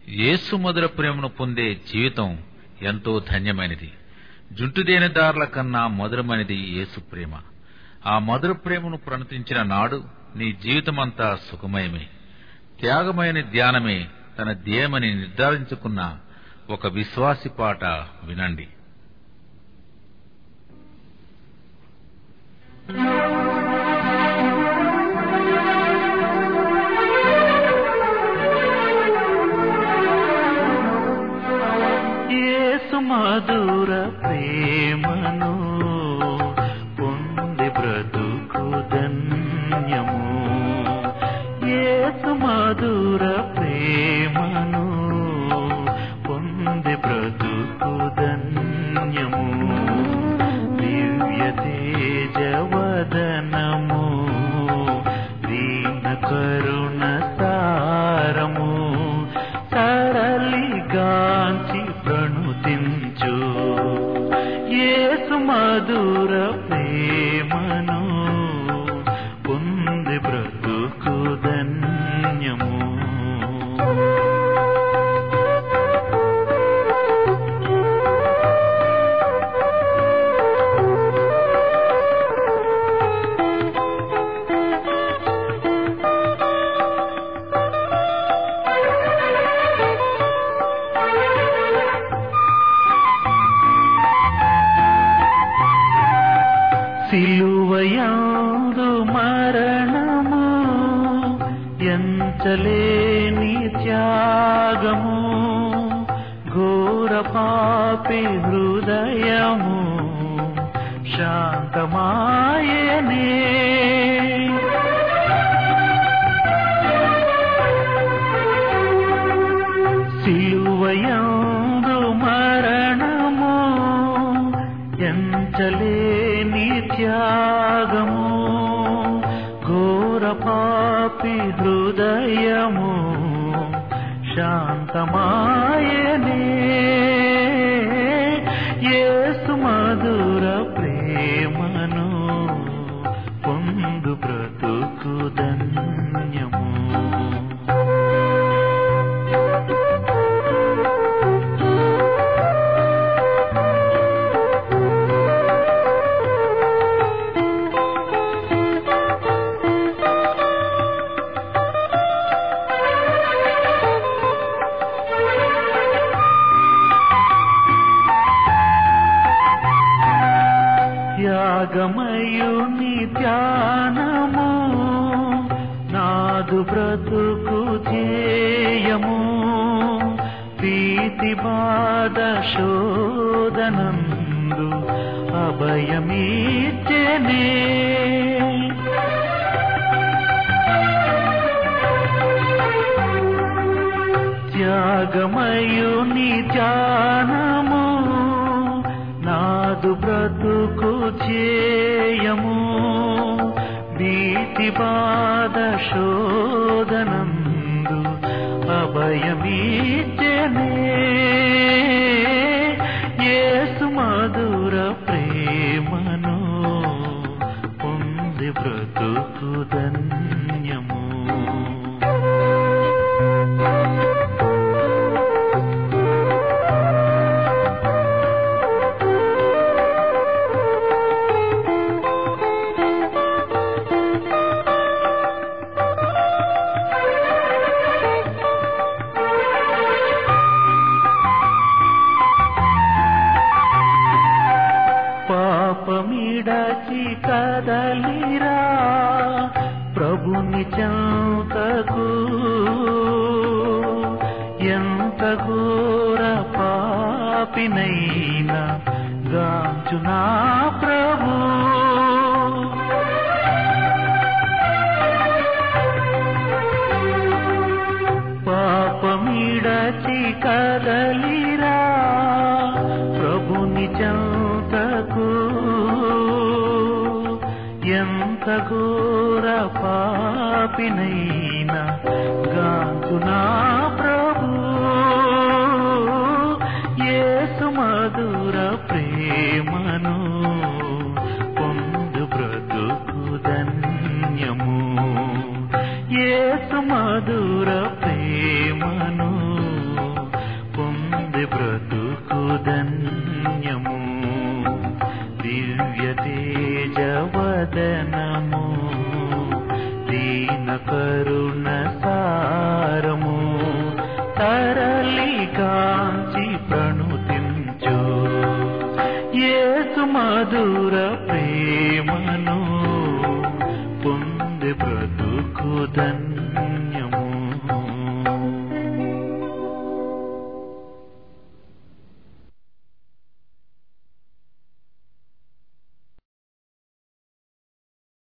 యేసు మధుర ప్రేమను పొందే జీవితం ఎంతో ధన్యమైనది జుంటుదేనిదారుల కన్నా మధురమైనది యేసు ప్రేమ ఆ మధుర ప్రేమను ప్రణతించిన నాడు నీ జీవితమంతా సుఖమయమే త్యాగమైన ధ్యానమే తన ధ్యేయమని నిర్ధారించుకున్న ఒక విశ్వాసి పాట వినండి యేసు మధుర ప్రేమను పొంది బ్రతుకు ధన్యము యేసు మధుర ప్రేమను పొంది బ్రతుకు ధన్యము దివ్య తేజవదనము దీన కరుణ సారము సరళిగాంచి ప్రణుతించు యేసు మధుర ప్రేమను పొంది బ్రతుకు ధన్యము సిలువయందు మరణము ఎంచలేని త్యాగము ఘోర పాపి హృదయము శాంతమాయనే సిలువయందు మరణము ఎంచలేని త్యాగము ఘోర పాపి హృదయము శాంతమాయనే యేసు మధుర ప్రేమను పొందు బ్రతుకు ధన్యము త్యాగమయుని ధ్యానము నాదు బ్రతుకు చేయము ప్రీతి బాధ శోధనందు అభయమీచెనే త్యాగమయుని ధ్యానము నాదు బ్రతుకు చేయము భీతి బాధ శోధనందు అభయమీచెనే యేసు మధుర ప్రేమను పొంది బ్రతుకు ధన్యము పాపమిడచి కదలిరా ప్రభుని చెంతకు ఎంత ఘోర పాపినైనా గాంచు నా ప్రభు పాపమిడచి కదలిరా ప్రభుని చెంతకు ఎంత ఘోర పాపినైనా గాంచు నా ప్రభు యేసు మధుర ప్రేమను పొందు బ్రతుకు ధన్యము యేసు మధుర ప్రేమను వదనము దీన కరుణ సారము తరలి కాంచి ప్రణుతించు యేసు మధుర ప్రేమను పొంది బ్రతుకుదన్